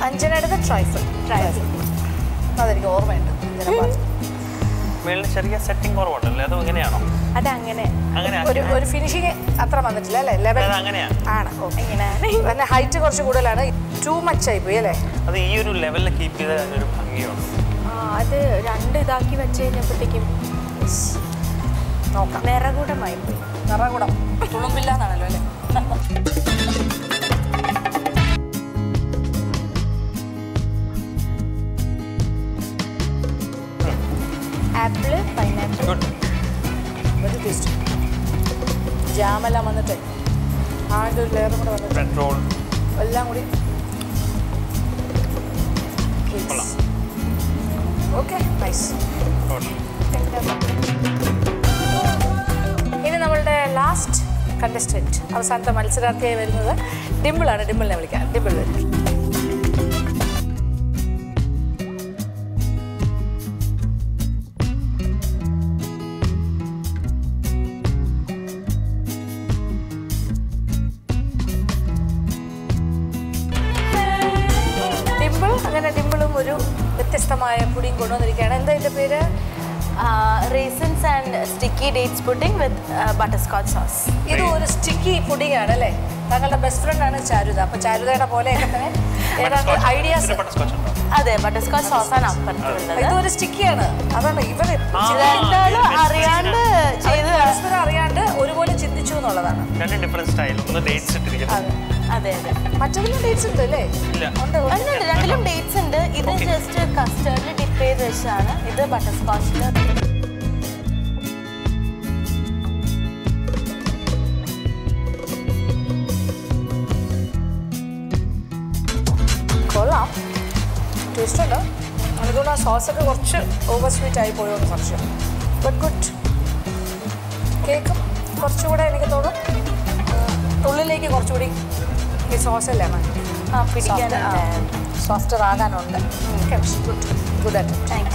അഞ്ജനയുടെ trifle trifle അതെനിക്ക് ഓർമ്മയുണ്ട് അഞ്ജന പറഞ്ഞു. മേളിൽ ചെറിയ സെറ്റിംഗ് കുറവുണ്ടല്ലേ അത് എങ്ങനെയാണോ അതങ്ങനെ അങ്ങനെ ഒരു ഒരു ഫിനിഷിങ് അത്ര വന്നിട്ടില്ല അല്ലേ ലെവൽ അത് അങ്ങനെയാ ആണ് ഓക്കെ ഇങ്ങനെയാണ് പിന്നെ ഹൈറ്റ് കുറച്ച് കൂടുതലാണ് ടു മച്ച് ആയിപ്പോയി അല്ലേ അത് ഈ ഒരു ലെവലിൽ കീപ്പ് ചെയ്താൽ അതിനൊരു ഭംഗിയുണ്ട് ആ, അത് രണ്ട് ഇതാക്കി വെച്ച് കഴിഞ്ഞപ്പോഴത്തേക്കും നോക്കാം നിറകൂടമായി പോയി നിറകുടം തുളുമ്പില്ല എന്നാണല്ലോ അല്ലേ ആപ്പിള് പൈനാപ്പിൾ ഗുഡ് ഒരു ടേസ്റ്റ് ജാമെല്ലാം വന്നിട്ട് ആണ്ട് ഒരു ലെയറും കൂടെ വന്നിട്ട് പെട്രോൾ എല്ലാം കൂടി കൊള്ളാം. ഓക്കെ നൈസ് ഗുഡ് ഇനി നമ്മളുടെ ലാസ്റ്റ് കണ്ടസ്റ്റൻറ്റ് അവസാനത്തെ മത്സരാർത്ഥിയായി വരുന്നത് ഡിമ്പിളാണ് ഡിമ്പിളിനെ വിളിക്കാം ഡിമ്പിൾ വരും ഡിമ്പിൾ അങ്ങനെ ഡിമ്പിളും ഒരു വ്യത്യസ്തമായ പുടിയും കൊണ്ടുവന്നിരിക്കുകയാണ് എന്താ ഇതിൻ്റെ പേര് raisins and sticky dates pudding with butter scotch sauce ഇത് ഒരു സ്റ്റിക്കി പുഡിംഗ് ആണ് അല്ലേ താങ്കളുടെ ബെസ്റ്റ് ഫ്രണ്ട് ആണ് ചാരുത അപ്പൊ ചാരുതയുടെ പോലെയൊക്കെ തന്നെ ഏതാണ്ട് ഐഡിയാസ് ബട്ടർസ്കോച്ച് ഉണ്ടോ അതെ ബട്ടർ സ്കോച്ച് സോസാണ് അപ്പുറത്തുള്ളത് ഇത് ഒരു സ്റ്റിക്കിയാണ് അതാണ് ഇവര് ഇതെന്തായാലും അറിയാണ്ട് ചെയ്ത് പരസ്പരം അറിയാണ്ട് ഒരുപോലെ ചിന്തിച്ചു എന്നുള്ളതാണ് രണ്ട് ഡിഫറെന്റ് സ്റ്റൈൽ ഒന്ന് ഡേറ്റ്സ് ഇട്ടിരിക്കുന്നു അതെ അതെ അതെ മറ്റതിലും ഡേറ്റ്സ് ഉണ്ട് അല്ലേ ഇല്ല ഉണ്ട് ഉണ്ട്. ഉണ്ട് രണ്ടിലും ഡേറ്റ്സ് ഉണ്ട് ഇത് ജസ്റ്റ് കസ്റ്റേർഡിൽ ഡിപ്പ് ചെയ്ത് വെച്ചാണ് ഇത് ബട്ടർ സ്കോച്ചിൽ കൊള്ളാം ടേസ്റ്റ് ഉണ്ട് അതുകൊണ്ട് ആ സോസൊക്കെ കുറച്ച് ഓവർ സ്വീറ്റ് ആയി പോയോ എന്ന് സംശയം ബട്ട് ഗുഡ് കേക്കും കുറച്ചുകൂടെ എനിക്ക് തോന്നും ആ, ഉള്ളിലേക്ക് കുറച്ചുകൂടി ഈ സോസ് അല്ലേ ആ പിടിക്കാനുണ്ട് സോഫ്റ്റർ ആകാനുണ്ട് good good attempt thank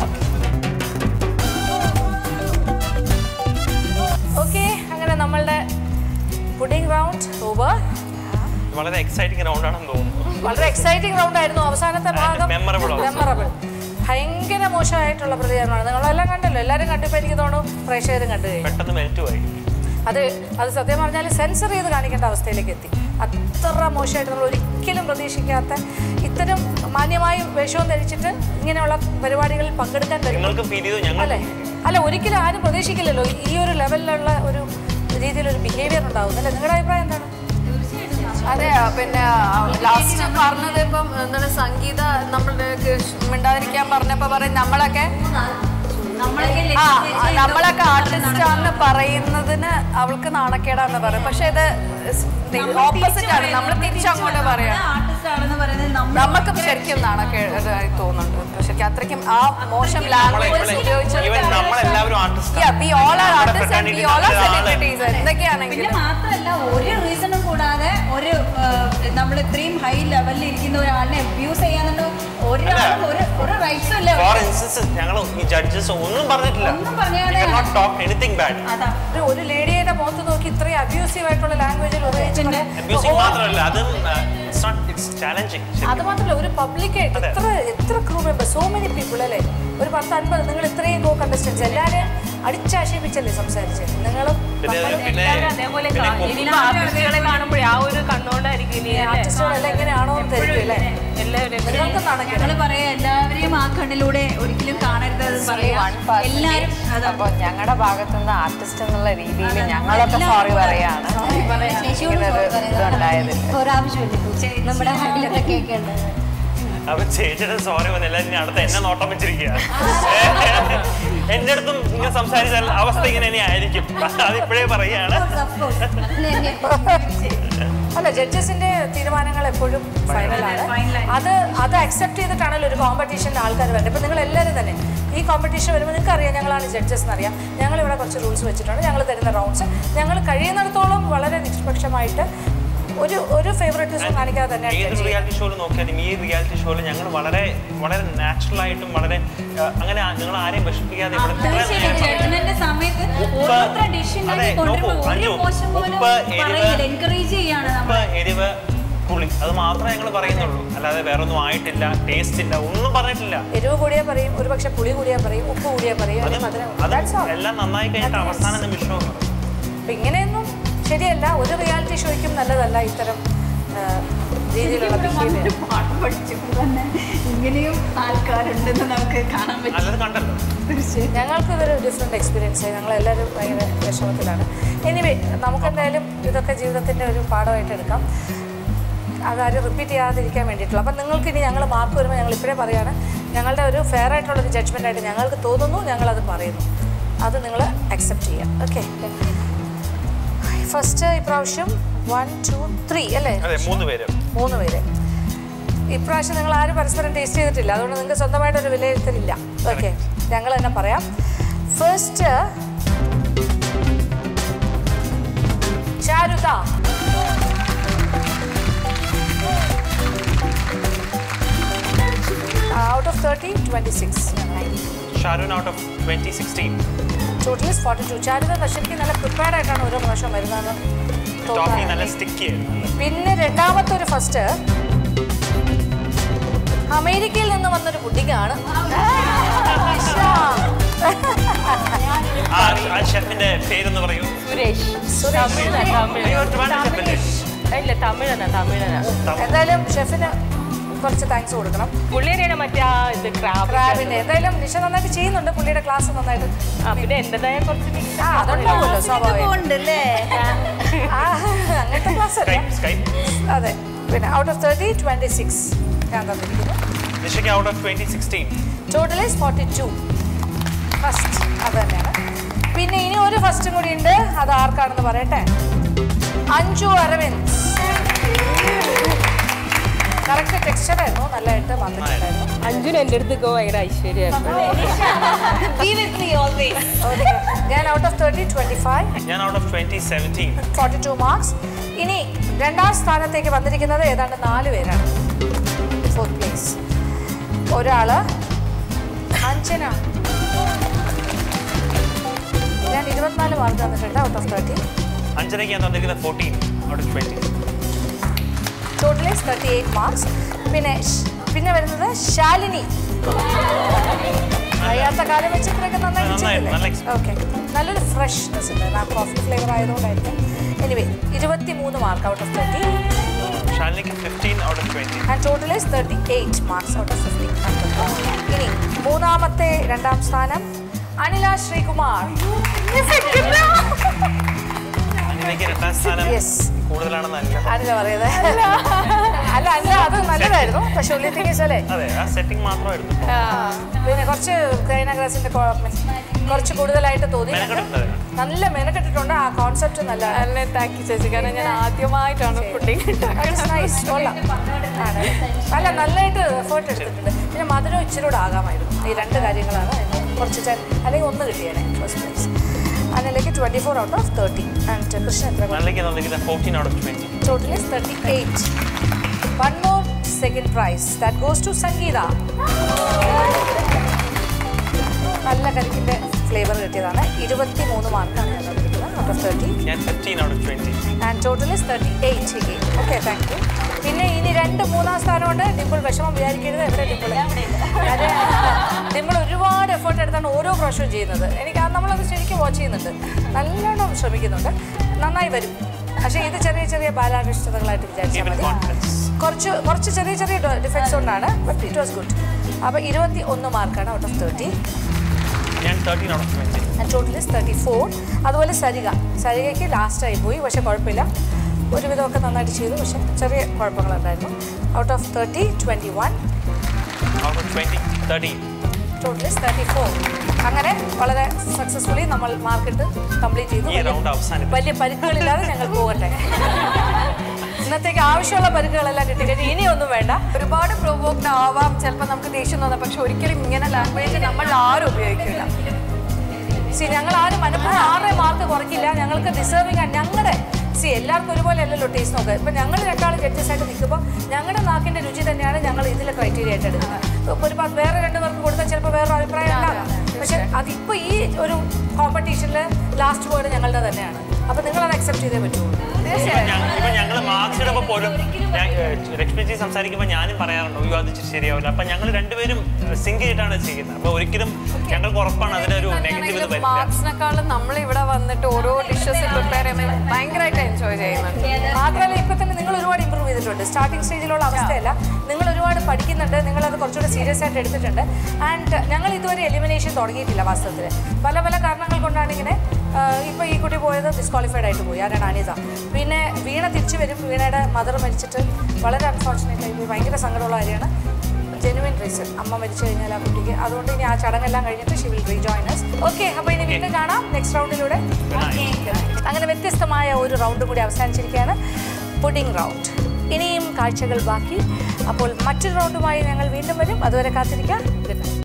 you okay അങ്ങനെ നമ്മളുടെ പുഡിംഗ് റൗണ്ട് ഓവർ വളരെ എക്സൈറ്റിംഗ് റൗണ്ട് ആണെന്ന് തോന്നുന്നു വളരെ എക്സൈറ്റിംഗ് റൗണ്ട് ആയിരുന്നു അവസാനത്തെ ഭാഗം memorable also. മെമ്മറബിൾ ഭയങ്കര മോശമായിട്ടുള്ള പ്രതികരണമാണ് നിങ്ങളെല്ലാം കണ്ടല്ലോ എല്ലാവരും കണ്ടപ്പോൾ എനിക്ക് തോന്നുന്നു പ്രേക്ഷകരും കണ്ടു കഴിഞ്ഞു പെട്ടെന്ന് മെൽറ്റ് പോയി അത് അത് സത്യം പറഞ്ഞാൽ സെൻസർ ചെയ്ത് കാണിക്കേണ്ട അവസ്ഥയിലേക്ക് എത്തി അത്ര മോശമായിട്ട് നമ്മൾ ഒരിക്കലും പ്രതീക്ഷിക്കാത്ത ഇത്തരം മാന്യമായി വേഷവും ധരിച്ചിട്ട് ഇങ്ങനെയുള്ള പരിപാടികളിൽ പങ്കെടുക്കാൻ വരും നിങ്ങൾക്ക് ഫീൽ ചെയ്തു ഞങ്ങൾ അല്ലേ അല്ല ഒരിക്കലും ആരും പ്രതീക്ഷിക്കില്ലല്ലോ ഈ ഒരു ലെവലിലുള്ള ഒരു രീതിയിലൊരു ബിഹേവിയർ ഉണ്ടാവും അല്ലേ നിങ്ങളുടെ അഭിപ്രായം എന്താണ് അതെ ആ, പിന്നെ ലാസ്റ്റ് പറഞ്ഞത് ഇപ്പം എന്താണ് സംഗീത നമ്മളുടെ മിണ്ടാതിരിക്കാൻ പറഞ്ഞപ്പോ പറയും നമ്മളൊക്കെ ആ ആ, നമ്മളൊക്കെ ആർട്ടിസ്റ്റ് ആണെന്ന് പറയുന്നതിന് അവൾക്ക് നാണക്കേടാന്ന് പറയും പക്ഷെ ഇത് ഓപ്പോസിറ്റ് ആണ് നമ്മൾ തിരിച്ചങ്ങോട്ട് പറയാം നമുക്ക് ശരിക്കും നാണക്കേടായി തോന്നുന്നുണ്ട് ശരിക്കും അത്രയ്ക്കും ആ മോശം ലാംഗ്വേജ് ഈവൻ നമ്മളെല്ലാവരും ആർട്ടിസ്റ്റ് സെലിബ്രിറ്റീസ് എന്തൊക്കെയാണെങ്കിലും പിന്നെ മാത്രമല്ല ഒരു റീസണും കൂടാതെ ഒരു നമ്മൾ ഇത്രയും ഹൈ ലെവലിൽ ഇരിക്കുന്ന ഒരാളിനെ അബ്യൂസ് ചെയ്യാനുള്ള ഒരാളും ഒരു ഒരു റൈറ്റ്സും ഇല്ല ഫോർ ഇൻസ്റ്റൻസ് ഞങ്ങൾ ഈ ജഡ്ജസ് ഒന്നും പറഞ്ഞിട്ടില്ല ഒന്നും പറയാതെ നോട്ട് ടോക്ക് എനിത്തിങ് ബാഡ് അതാ ഒരു ഒരു ലേഡിയുടെ മുഖത്ത് നോക്കി ഇത്രയും അബ്യൂസീവ് ആയിട്ടുള്ള ലാംഗ്വേജിൽ ഉപയോഗിച്ചിട്ട് അബ്യൂസിങ് മാത്രമല്ല അതും ഇറ്റ്സ് നോട്ട് ഇറ്റ്സ് ചാലഞ്ചിങ് അത് മാത്രമല്ല ഒരു പബ്ലിക്കായിട്ട് അതെ. എത്ര എത്ര crew member so many people അല്ലേ ഒരു പത്ത് അൻപത് നിങ്ങൾ ഇത്രയും കോ കണ്ടസ്റ്റൻസ് എല്ലാവരും അടിച്ചാക്ഷേപിച്ചല്ലേ സംസാരിച്ചത് നിങ്ങളും പിന്നെ പിന്നെ അതേപോലെ പിന്നെ കാ- ഇനിയിപ്പോ ആർട്ടിസ്റ്റുകളെ കാണുമ്പോഴേ ആ ഒരു കണ്ണുകൊണ്ടായിരിക്കും ഇനി അല്ലേ? ആർട്ടിസ്റ്റുകളെല്ലാം ഇങ്ങനെയാണോ എന്ന് ധരിക്കും അല്ലേ എല്ലാവരും നിങ്ങൾക്ക് നാണക്കേട് ഞങ്ങൾ പറയാ എല്ലാവരെയും ആ കണ്ണിലൂടെ ഒരിക്കലും കാണരുത് എന്ന് പറയാ എല്ലാരും അതാ അപ്പൊ ഞങ്ങളുടെ ഭാഗത്തുനിന്ന് ആർട്ടിസ്റ്റ് എന്നുള്ള രീതിയിൽ ഞങ്ങളൊക്കെ സോറി പറയാണ് ഇങ്ങനൊരു ഇതുണ്ടായത് ഒരാവശ്യമില്ല നമ്മുടെ നാട്ടിലൊക്കെ കേൾക്കേണ്ടത് അപ്പൊ ചേച്ചിയുടെ സോറി വന്ന് എല്ലാവരും ഇനി അടുത്ത് എന്നെ നോട്ടം വെച്ചിരിക്കുക എന്റെ അടുത്തും ഇങ്ങനെ സംസാരിച്ചാൽ അവസ്ഥ ഇങ്ങനെ തന്നെ ആയിരിക്കും അതിപ്പോഴേ പറയുകയാണ് അല്ല ജഡ്ജസിന്റെ തീരുമാനങ്ങൾ എപ്പോഴും ഫൈനലാണ് അത് അത് അക്സെപ്റ്റ് ചെയ്തിട്ടാണല്ലോ ഒരു കോമ്പറ്റീഷനിൽ ആൾക്കാർ വരുന്നത് ഇപ്പം നിങ്ങൾ എല്ലാവരും തന്നെ ഈ കോമ്പറ്റീഷൻ വരുമ്പോൾ നിങ്ങൾക്ക് അറിയാം ഞങ്ങളാണ് ജഡ്ജസ് എന്നറിയാം ഞങ്ങൾ ഇവിടെ കുറച്ച് റൂൾസ് വെച്ചിട്ടുണ്ട് ഞങ്ങൾ തരുന്ന റൗണ്ട്സ് ഞങ്ങൾ കഴിയുന്നിടത്തോളം വളരെ നിഷ്പക്ഷമായിട്ട് ഒരു ഒരു ഫേവറേറ്റിസം കാണിക്കാതെ തന്നെയാണ് ഏത് judge ചെയ്യുന്നത്. റിയാലിറ്റി ഷോയിൽ നോക്കിയാലും ഈ റിയാലിറ്റി ഷോയിൽ ഞങ്ങൾ വളരെ വളരെ നാച്ചുറൽ ആയിട്ടും വളരെ ആ, അങ്ങനെ ആ- നിങ്ങൾ ആരെയും വിഷമിപ്പിക്കാതെ ഇവിടെ ഇത്രയും നേരം ജഡ്ജ്മെന്റ് സമയത്ത് ഓരോരുത്തർ ഡിഷ് അതെ, ഉണ്ടാക്കി കൊണ്ടുവരുമ്പോൾ നോക്കൂ, ഒരു അഞ്ജു, മോശം പോലും ഉപ്പ്, എരിവ്, പറയില്ല എൻകറേജ് ചെയ്യാണ് ഉപ്പ് നമ്മൾ എരിവ് പുളി അത് മാത്രമേ ഞങ്ങൾ പറയുന്നുള്ളൂ അല്ലാതെ വേറെ ഒന്നും ആയിട്ടില്ല ടേസ്റ്റ് ഇല്ല ഒന്നും പറഞ്ഞിട്ടില്ല എരിവ് കൂടിയാ പറയും ഒരു പക്ഷെ പുളി കൂടിയാ പറയും ഉപ്പ് കൂടിയാ പറയും അത് അല്ലെങ്കിൽ മധുരം അത് That's all. എല്ലാം നന്നായി കഴിഞ്ഞിട്ട് Nothing അവസാന else. നിമിഷവും അപ്പൊ ഇങ്ങനെയൊന്നും ശരിയല്ല ഒരു റിയാലിറ്റി ഷോയ്ക്കും നല്ലതല്ല ഇത്തരം ആ, രീതിയിലുള്ള ബിഹേവിയർ പാട്ട് പഠിച്ചപ്പോൾ തന്നെ ഇങ്ങനെയും ആൾക്കാരുണ്ടെന്ന് നമുക്ക് കാണാൻ പറ്റും നല്ലത് കണ്ടല്ലോ തീർച്ചയായും ഞങ്ങൾക്ക് ഇതൊരു ഡിഫറെൻറ്റ് എക്സ്പീരിയൻസ് ആയി ഞങ്ങളെല്ലാവരും ഭയങ്കര വിഷമത്തിലാണ് എനിവേ നമുക്കെന്തായാലും ഇതൊക്കെ ജീവിതത്തിൻ്റെ ഒരു പാഠമായിട്ട് എടുക്കാം അതാരും റിപ്പീറ്റ് ചെയ്യാതിരിക്കാൻ വേണ്ടിയിട്ടുള്ള അപ്പം നിങ്ങൾക്ക് ഇനി ഞങ്ങൾ മാർക്ക് വരുമ്പോൾ ഞങ്ങൾ ഇപ്പോഴേ പറയാണ് ഞങ്ങളുടെ ഒരു ഫെയർ ആയിട്ടുള്ളൊരു ജഡ്ജ്മെൻ്റ് ആയിട്ട് ഞങ്ങൾക്ക് തോന്നുന്നു ഞങ്ങളത് പറയുന്നു അത് നിങ്ങൾ അക്സെപ്റ്റ് ചെയ്യാം ഓക്കെ ഫസ്റ്റ് ഇപ്രാവശ്യം വൺ ടു ത്രീ അല്ലേ അതെ മൂന്ന് പേര് മൂന്ന് പേര് ഇപ്രാവശ്യം നിങ്ങൾ ആരും പരസ്പരം ടേസ്റ്റ് ചെയ്തിട്ടില്ല അതുകൊണ്ട് നിങ്ങൾക്ക് സ്വന്തമായിട്ടൊരു വിലയിരുത്തലില്ല ഓക്കെ ഞങ്ങൾ തന്നെ പറയാം first Charutha out of thirty twenty six Sharoon out of twenty sixteen total is forty two Charutha ശരിക്കും നല്ല പ്രിപ്പയർഡ് ആയിട്ടാണ് ഓരോ പ്രാവശ്യം വരുന്നതെന്ന് ടോപ്പി നല്ല തോന്നുന്നു സ്റ്റിക്കി ആയിരുന്നു പിന്നെ രണ്ടാമത്തെ ഒരു ഫസ്റ്റ് അമേരിക്കയിൽ നിന്ന് വന്നൊരു പുഡിങ്ങാണ് ആ ആ ഷെഫിന്റെ പേരൊന്ന് പറയൂ സുരേഷ് തമിഴ് തമിഴ് അയ്യോ, ട്രിവാൻഡ്രം ഷെഫല്ലേ? ഇല്ല തമിഴനാ തമിഴനാ എന്തായാലും ഷെഫിന് കുറച്ച് താങ്ക്സ് കൊടുക്കണം പുള്ളിയുടെ മറ്റേ ആ ഇത് ക്രാബ് ക്രാബിന്റെ എന്തായാലും നിഷ നന്നായിട്ട് ചെയ്യുന്നുണ്ട് പുള്ളിയുടെ ക്ലാസ് നന്നായിട്ട് ആ പിന്നെ എന്റേതായ കുറച്ച് mix ആ അതുണ്ടാവുമല്ലോ സ്വാഭാവികം ഉണ്ടല്ലേ ആ, അങ്ങനത്തെ ക്ലാസ് അല്ല സ്കൈപ്പ് സ്കൈപ്പ് അതെ പിന്നെ out of thirty twenty six ഞാൻ തന്നിരിക്കുന്നു നിഷയ്ക്ക് out of twenty sixteen total is forty two first അത് തന്നെയാണ് പിന്നെ ഇനി ഒരു ഫസ്റ്റും കൂടി ഉണ്ട് അത് ആർക്കാണെന്ന് പറയട്ടെ അഞ്ജു അരവിന്ദ് കറക്റ്റ് ടെക്സ്ചർ ആയിരുന്നു നല്ലതായിട്ട് വന്നിട്ടുണ്ടായിരുന്നു അഞ്ജുന് എൻ്റെ അടുത്ത് ഭയങ്കര ഐശ്വര്യമായിരുന്നു Okay. ഞാൻ out of thirty twenty five ഞാൻ out of twenty seventeen forty two marks ഇനി രണ്ടാം സ്ഥാനത്തേക്ക് വന്നിരിക്കുന്നത് ഏതാണ്ട് നാല് പേരാണ് ഫോർത്ത് പ്ലേസ് ഒരാള് അഞ്ജന ഞാൻ ഇരുപത്തിനാല് മാർക്ക് തന്നിട്ടുണ്ട് ഔട്ട് ഓഫ് തേർട്ടി അഞ്ചരയ്ക്ക് ഞാൻ തന്നിരിക്കുന്നത് fourteen out of twenty total is thirty eight marks പിന്നെ ഷ്- പിന്നെ വരുന്നത് ശാലിനി അറിയാത്ത കാലം വെച്ചിട്ടൊക്കെ നന്നായിട്ട് നന്നായിരുന്നു, നല്ല ചെയ്തില്ലേ ഓക്കെ നല്ലൊരു ഫ്രഷ്നെസ് ഉണ്ട് ആ കോഫി ഫ്ലേവർ ആയതുകൊണ്ടായിരിക്കും എനിവേ ഇരുപത്തി മൂന്ന് മാർക്ക് ഔട്ട് ഓഫ് തേർട്ടി ഷാലിനിക്ക് fifteen out of twenty and total is thirty eight marks out of fifty ഇനി മൂന്നാമത്തെ രണ്ടാം സ്ഥാനം അനില ശ്രീകുമാർ അഞ്ചരയ്ക്ക് രണ്ടാം സ്ഥാനം യെസ് കൂടുതലാണെന്നല്ല അനില പറയുന്നത് അല്ല അനില അത് നല്ലതായിരുന്നു പക്ഷെ ഉള്ളിലേക്ക് അതെ ആ സെറ്റിംഗ് മാത്രമായിരുന്നു പിന്നെ കുറച്ച് കൈനഗ്രാസിന്റെ കുറച്ച് കൂടുതലായിട്ട് തോന്നി മെനക്കെട്ടിട്ടുണ്ട്. നല്ല മെനക്കെട്ടിട്ടുണ്ട് ആ കോൺസെപ്റ്റ് നല്ല നല്ല താങ്ക് ചേച്ചി കാരണം ഞാൻ ആദ്യമായിട്ടാണ് പുഡിങ് nice. കൊള്ളാം. ആണ്. അല്ല നല്ലതായിട്ട് എഫേർട്ട് എടുത്തിട്ടുണ്ട് പിന്നെ മധുരം ഇച്ചിരി കൂടെ ആകാമായിരുന്നു ഈ രണ്ട് കാര്യങ്ങളാണ് അതിന് കുറച്ച് ചെ- അല്ലെങ്കിൽ ഒന്ന് കിട്ടിയേനെ ഫസ്റ്റ് പ്രൈസ് അതിലേക്ക് twenty four out of thirty and Krishnan എത്ര ഷാലിനിക്ക് തന്നിരിക്കുന്നത് fourteen out of twenty total is thirty eight one more second prize that goes to Sangeetha നല്ല കരിക്കിൻ്റെ ഫ്ലേവർ കിട്ടിയതാണ് ഇരുപത്തി മൂന്ന് മാർക്കാണ് ഞാൻ തന്നിരിക്കുന്നത് ഔട്ട് ഓഫ് തേർട്ടി ഞാൻ fifteen out of twenty and total is thirty eight again okay thank you പിന്നെ ഇനി രണ്ട് മൂന്നാം സ്ഥാനമുണ്ട് ഡിമ്പിൾ വിഷമം വിചാരിക്കരുത് എവിടെ ഡിമ്പിൾ അത് ഡിമ്പിൾ ഒരുപാട് എഫേർട്ട് എടുത്താണ് ഓരോ പ്രാവശ്യവും ചെയ്യുന്നത് എനിക്ക് അത് നമ്മളത് ശരിക്കും വാച്ച് ചെയ്യുന്നുണ്ട് നല്ലോണം ശ്രമിക്കുന്നുണ്ട് നന്നായി വരും പക്ഷേ ഇത് ചെറിയ ചെറിയ ബാലാരിഷ്ടതകളായിട്ട് വിചാരിച്ചാൽ Give it മതി confidence. കുറച്ച് കുറച്ച് ചെറിയ ചെറിയ ഡിഫക്ട്സ് കൊണ്ടാണ് ബട്ട് ഇറ്റ് വാസ് ഗുഡ് അപ്പോൾ ഇരുപത്തി ഒന്ന് മാർക്കാണ് ഔട്ട് ഓഫ് തേർട്ടി ഞാൻ thirteen out of twenty and total is thirty four അതുപോലെ സരിക സരികയ്ക്ക് ലാസ്റ്റായി പോയി പക്ഷേ കുഴപ്പമില്ല ഒരുവിധമൊക്കെ നന്നായിട്ട് ചെയ്തു പക്ഷേ ചെറിയ കുഴപ്പങ്ങളുണ്ടായിരുന്നു out of thirty twenty one out of twenty thirteen total is thirty four അങ്ങനെ വളരെ സക്സസ്ഫുള്ളി നമ്മൾ മാർക്കറ്റ് കംപ്ലീറ്റ് ചെയ്തു ഈ വലിയ- റൗണ്ട് അവസാനിപ്പിച്ചു. വലിയ പരിക്കുകളില്ലാതെ ഞങ്ങൾ പോകട്ടെ ഇന്നത്തേക്ക് ആവശ്യമുള്ള പരിക്കുകളെല്ലാം കിട്ടിക്കഴിഞ്ഞ് ഇനിയൊന്നും വേണ്ട ഒരുപാട് പ്രൊവോക്ഡ് ആവാം ചിലപ്പോൾ നമുക്ക് ദേഷ്യം തോന്നാം പക്ഷെ ഒരിക്കലും ഇങ്ങനെ ലാംഗ്വേജ് നമ്മൾ ആരും ഉപയോഗിക്കില്ല സി ഞങ്ങൾ ആരും മനഃപൂർവ്വം ആരുടെ മാർക്ക് കുറയ്ക്കില്ല ഞങ്ങൾക്ക് ഡിസേർവിങ് ആണ് ഞങ്ങളുടെ സി എല്ലാവർക്കും ഒരുപോലെ അല്ലല്ലോ ടേസ്റ്റ് നോക്കുക ഇപ്പം ഞങ്ങൾ രണ്ടാൾ ജഡ്ജസ് ആയിട്ട് നിൽക്കുമ്പോൾ ഞങ്ങളുടെ നാക്കിൻ്റെ രുചി തന്നെയാണ് ഞങ്ങൾ ഇതിലെ ക്രൈറ്റീരിയ ആയിട്ട് എടുക്കുന്നത് ഇപ്പം ഒരു പ- വേറെ രണ്ട് പേർക്ക് കൊടുത്താൽ ചിലപ്പോൾ വേറെ അഭിപ്രായം ഉണ്ടാകാം പക്ഷെ അതിപ്പോൾ ഈ ഒരു കോമ്പറ്റീഷനിൽ ലാസ്റ്റ് വേർഡ് ഞങ്ങളുടെ തന്നെയാണ് അപ്പോൾ നിങ്ങളത് അക്സെപ്റ്റ് ചെയ്തേ പറ്റുള്ളൂ ഇപ്പൊ ഞങ്ങൾ മാർക്സ് ഇടുമ്പോൾ പോലും ഞാൻ ലക്ഷ്മിജി സംസാരിക്കുമ്പോൾ ഞാനും പറയാറുണ്ട് അയ്യോ അത് ശരിയാവില്ല അപ്പൊ ഞങ്ങൾ രണ്ടുപേരും സിങ്ക് ചെയ്തിട്ടാണ് ചെയ്യുന്നത് അപ്പൊ ഒരിക്കലും ഞങ്ങൾക്ക് ഉറപ്പാണ് അതിനൊരു നെഗറ്റീവ് ഇത് വരില്ല മാർക്സിനെക്കാളും നമ്മൾ ഇവിടെ വന്നിട്ട് ഓരോ ഡിഷസ് പ്രിപ്പയർ ചെയ്യുമ്പോൾ ഭയങ്കരമായിട്ട് എൻജോയ് ചെയ്യുന്നുണ്ട് മാത്രമല്ല ഇപ്പൊ തന്നെ നിങ്ങൾ ഒരുപാട് ഇമ്പ്രൂവ് ചെയ്തിട്ടുണ്ട് സ്റ്റാർട്ടിംഗ് സ്റ്റേജിലുള്ള അവസ്ഥയല്ല നിങ്ങൾ ഒരുപാട് പഠിക്കുന്നുണ്ട് നിങ്ങളത് കുറച്ചുകൂടെ സീരിയസ് ആയിട്ട് എടുത്തിട്ടുണ്ട് ആൻഡ് ഞങ്ങൾ ഇതുവരെ എലിമിനേഷൻ തുടങ്ങിയിട്ടില്ല വാസ്തവത്തിൽ പല പല കാരണങ്ങൾ കൊണ്ടാണ് ഇങ്ങനെ ഇപ്പോൾ ഈ കുട്ടി പോയത് ഡിസ്ക്വാളിഫൈഡ് ആയിട്ട് പോയി ആരാണ് അനിത പിന്നെ വീണ തിരിച്ചു വരും വീണയുടെ മദർ മരിച്ചിട്ട് വളരെ അൺഫോർച്ചുനേറ്റ് ആയി പോയി ഭയങ്കര സങ്കടമുള്ള കാര്യമാണ് ജെനുവിൻ റീസൺ അമ്മ മരിച്ചു കഴിഞ്ഞാൽ ആ കുട്ടിക്ക് അതുകൊണ്ട് ഇനി ആ ചടങ്ങെല്ലാം കഴിഞ്ഞിട്ട് ഷി വിൽ റീജോയിനസ് ഓക്കെ അപ്പോൾ ഇനി വീണ്ടും കാണാം നെക്സ്റ്റ് റൗണ്ടിലൂടെ അങ്ങനെ വ്യത്യസ്തമായ ഒരു റൗണ്ട് കൂടി അവസാനിച്ചിരിക്കുകയാണ് പുഡിംഗ് റൗണ്ട് ഇനിയും കാഴ്ചകൾ ബാക്കി അപ്പോൾ മറ്റൊരു റൗണ്ടുമായി ഞങ്ങൾ വീണ്ടും വരും അതുവരെ കാത്തിരിക്കാം ഗുഡ് നൈറ്റ്